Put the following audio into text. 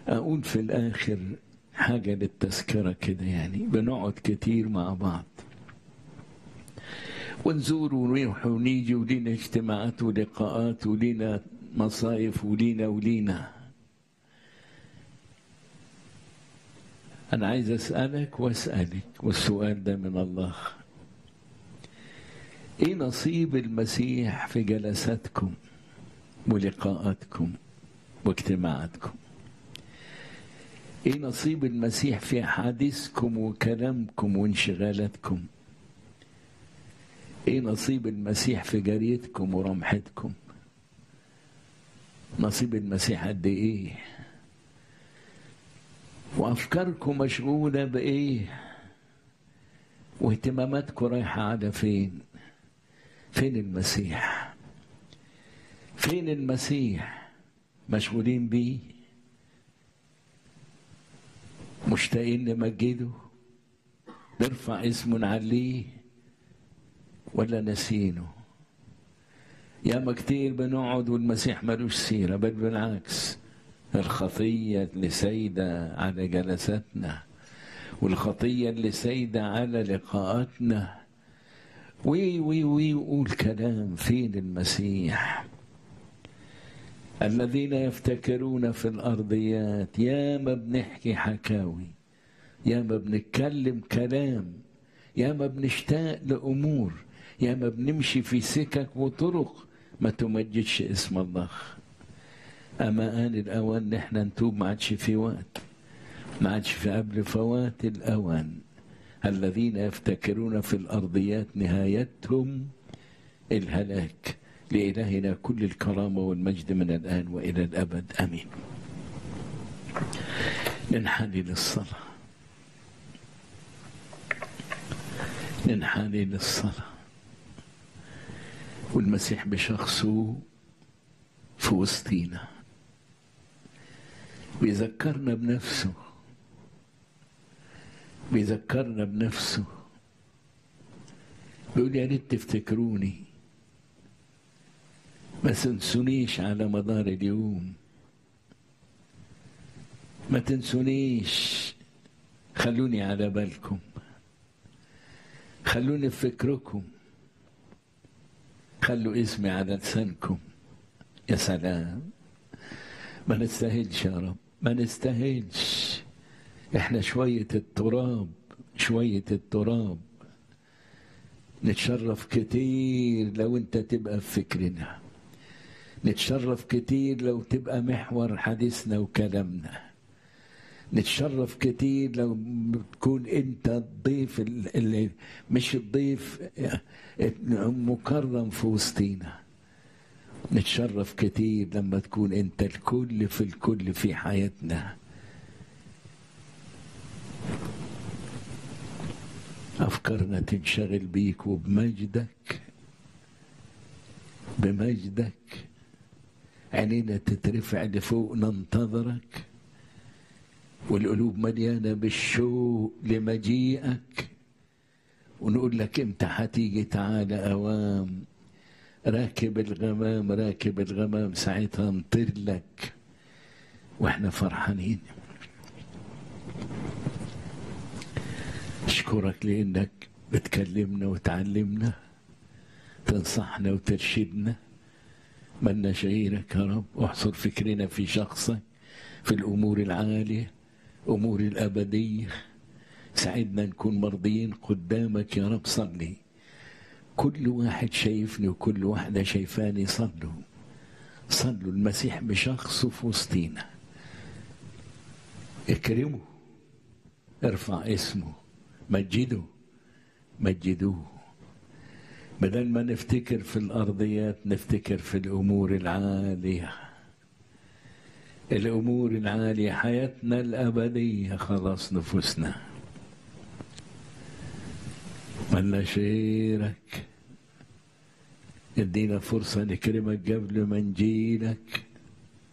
أقول في الآخر حاجة للتذكرة كده يعني بنقعد كتير مع بعض ونزور ونروح ونيجي ولينا اجتماعات ولقاءات ولينا مصايف ولينا ولينا أنا عايز أسألك وأسألك والسؤال ده من الله إيه نصيب المسيح في جلساتكم ولقاءاتكم واجتماعاتكم ايه نصيب المسيح في احاديثكم وكلامكم وانشغالاتكم ايه نصيب المسيح في جريتكم ورمحتكم نصيب المسيح قد ايه وافكاركم مشغوله بايه واهتماماتكم رايحه على فين فين المسيح فين المسيح مشغولين بيه مشتاقين نمجده نرفع اسمه نعليه ولا نسينه ياما كتير بنقعد والمسيح ملوش سيرة بل بالعكس الخطية اللي سايدة على جلساتنا والخطية اللي سايدة على لقاءاتنا وي وي وي قول كلام فين المسيح الذين يفتكرون في الأرضيات يا ما بنحكي حكاوي يا ما بنتكلم كلام يا ما بنشتاق لأمور يا ما بنمشي في سكك وطرق ما تمجدش اسم الله أما آن الأوان نحن نتوب ما عادش في وقت ما عادش في قبل فوات الأوان الذين يفتكرون في الأرضيات نهايتهم الهلاك لإلهنا كل الكرامة والمجد من الآن وإلى الأبد آمين ننحني للصلاة ننحني للصلاة والمسيح بشخصه في وسطينا بيذكرنا بنفسه بيذكرنا بنفسه بيقول يا ريت تفتكروني ما تنسونيش على مدار اليوم ما تنسونيش خلوني على بالكم خلوني في فكركم خلوا اسمي على لسانكم يا سلام ما نستاهلش يا رب ما نستاهلش احنا شوية التراب شوية التراب نتشرف كتير لو انت تبقى في فكرنا نتشرف كتير لو تبقى محور حديثنا وكلامنا نتشرف كتير لو تكون انت الضيف اللي مش الضيف مكرم في وسطينا نتشرف كتير لما تكون انت الكل في الكل في حياتنا افكارنا تنشغل بيك وبمجدك بمجدك عينينا تترفع لفوق ننتظرك والقلوب مليانة بالشوق لمجيئك ونقول لك امتى هتيجي تعالى اوام راكب الغمام راكب الغمام ساعتها نطير لك واحنا فرحانين اشكرك لانك بتكلمنا وتعلمنا تنصحنا وترشدنا ملنا غيرك يا رب احصر فكرنا في شخصك في الامور العاليه امور الابديه ساعدنا نكون مرضيين قدامك يا رب صلي كل واحد شايفني وكل واحدة شايفاني صلوا صلوا المسيح بشخصه في وسطينا اكرمه ارفع اسمه مجده مجدوه بدل ما نفتكر في الأرضيات نفتكر في الأمور العالية الأمور العالية حياتنا الأبدية خلاص نفوسنا ملنا غيرك ادينا فرصة نكرمك قبل ما نجيلك